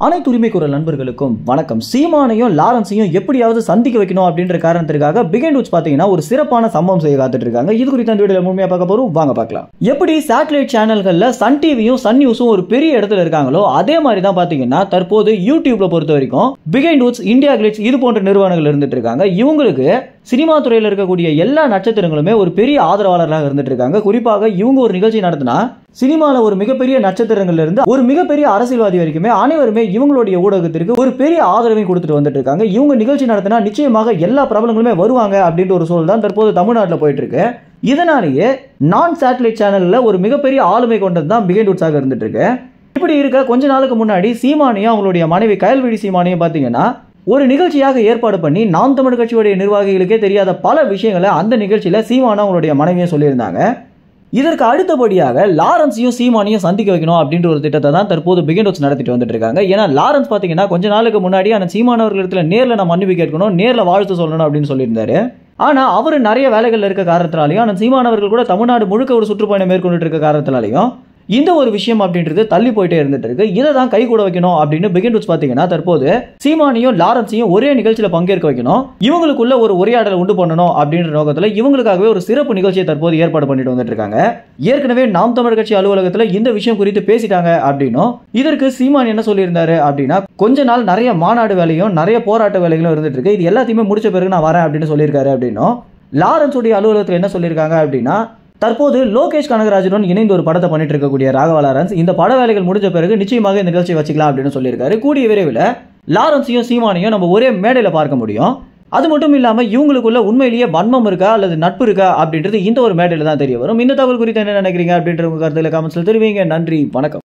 அனைத்து உரிமை குரல் நண்பர்களுக்கும் வணக்கம் சீமானையும் லாரன்ஸையும் எப்படியாவது சந்திக்க வைக்கணும் அப்படின்ற காரணத்திற்காக பிகைண்ட் உட்ஸ் பார்த்தீங்கன்னா ஒரு சிறப்பான சம்பவம் செய்ய காத்துட்டு இருக்காங்க இது குறித்த அந்த வீடியோ முழுமையாக பார்க்க போறோம் வாங்க பார்க்கலாம் எப்படி சேட்டலைட் சேனல்கள்ல சன் டிவியும் சன் நியூஸும் ஒரு பெரிய இடத்துல இருக்காங்களோ அதே மாதிரி தான் பார்த்தீங்கன்னா தற்போது யூடியூப்ல பொறுத்த வரைக்கும் பிகைண்ட் உட்ஸ் இந்தியா கிளிட்ஸ் இது போன்ற நிறுவனங்கள் இருந்துட்டு இருக்காங்க இவங்களுக்கு சினிமா துறையில் இருக்கக்கூடிய எல்லா நட்சத்திரங்களுமே ஒரு பெரிய ஆதரவாளர்களாக இருந்துட்டு இருக்காங்க குறிப்பாக இவங்க ஒரு நிகழ்ச்சி நடத்தினா சினிமாவில் ஒரு மிகப்பெரிய நட்சத்திரங்கள்ல இருந்து ஒரு மிகப்பெரிய அரசியல்வாதி வரைக்குமே அனைவருமே இவங்களுடைய ஊடகத்திற்கு ஒரு பெரிய ஆதரவையும் கொடுத்துட்டு வந்துட்டு இருக்காங்க இவங்க நிகழ்ச்சி நடத்தினா நிச்சயமாக எல்லா பிரபலங்களுமே வருவாங்க அப்படின்ற ஒரு சூழல் தான் தற்போது தமிழ்நாட்டில் போயிட்டு இருக்கு இதனாலேயே நான் சேட்டலைட் சேனல்ல ஒரு மிகப்பெரிய ஆளுமை கொண்டது தான் பிகைண்ட் உட்ஸாக இருந்துட்டு இருக்கு இப்படி இருக்க கொஞ்ச நாளுக்கு முன்னாடி சீமானையும் அவங்களுடைய மனைவி கயல்விழி சீமானையும் பார்த்தீங்கன்னா ஒரு நிகழ்ச்சியாக ஏற்பாடு பண்ணி நாம் தமிழ் கட்சியுடைய நிர்வாகிகளுக்கே தெரியாத பல விஷயங்களை அந்த நிகழ்ச்சியில சீமானா அவங்களுடைய மனைவியும் சொல்லியிருந்தாங்க இதற்கு அடுத்தபடியாக லாரன்ஸையும் சீமானையும் சந்திக்க வைக்கணும் அப்படின்ற ஒரு திட்டத்தை தான் தற்போது பிகிண்டோஸ் நடத்திட்டு வந்துட்டு இருக்காங்க ஏன்னா லாரன்ஸ் பார்த்தீங்கன்னா கொஞ்ச நாளுக்கு முன்னாடி அந்த சீமானவர்களிடத்துல நேரில் நான் மன்னிப்பு கேட்கணும் நேரில் வாழ்த்து சொல்லணும் அப்படின்னு சொல்லியிருந்தாரு ஆனால் அவர் நிறைய வேலைகள் இருக்க காரணத்தினாலையும் ஆனால் சீமானவர்கள் கூட தமிழ்நாடு முழுக்க ஒரு சுற்றுப்பயணம் மேற்கொண்டுட்டு இருக்க காரணத்தினாலையும் இந்த ஒரு விஷயம் அப்படின்றது தள்ளி போயிட்டே இருந்துட்டு இருக்கு இதை தான் கை கூட வைக்கணும் அப்படின்னு பிகிண்டூஸ் பார்த்தீங்கன்னா தற்போது சீமானையும் லாரன்ஸையும் ஒரே நிகழ்ச்சியில் பங்கேற்க வைக்கணும் இவங்களுக்குள்ள ஒரு உரையாடலை உண்டு பண்ணணும் அப்படின்ற நோக்கத்தில் இவங்களுக்காகவே ஒரு சிறப்பு நிகழ்ச்சியை தற்போது ஏற்பாடு பண்ணிட்டு வந்துட்டு இருக்காங்க ஏற்கனவே நாம் தமிழ் கட்சி அலுவலகத்தில் இந்த விஷயம் குறித்து பேசிட்டாங்க அப்படின்னும் இதற்கு சீமான் என்ன சொல்லியிருந்தாரு அப்படின்னா கொஞ்ச நாள் நிறைய மாநாடு வேலையும் நிறைய போராட்ட வேலைகளும் இருந்துட்டு இருக்கு இது எல்லாத்தையுமே முடிச்ச பிறகு நான் வரேன் அப்படின்னு சொல்லியிருக்காரு அப்படின்னும் லாரன்ஸ் உடைய அலுவலகத்தில் என்ன சொல்லியிருக்காங்க அப்படின்னா தற்போது லோகேஷ் கனகராஜனுடன் இணைந்து ஒரு படத்தை பண்ணிட்டு இருக்கக்கூடிய ராகவா லாரன்ஸ் இந்த பட வேலைகள் முடிஞ்ச பிறகு நிச்சயமாக இந்த நிகழ்ச்சியை வச்சுக்கலாம் அப்படின்னு சொல்லியிருக்காரு கூடிய விரைவில் லாரன்ஸையும் சீமானையும் நம்ம ஒரே மேடையில் பார்க்க முடியும் அது மட்டும் இல்லாமல் இவங்களுக்குள்ள உண்மையிலேயே வன்மம் இருக்கா அல்லது நட்பு இருக்கா அப்படின்றது இந்த ஒரு மேடையில் தான் தெரிய வரும் இந்த தகவல் குறித்து என்ன நினைக்கிறீங்க அப்படின்ற உங்க கருத்துல காமெண்ட்ஸில் தெரிவிங்க நன்றி வணக்கம்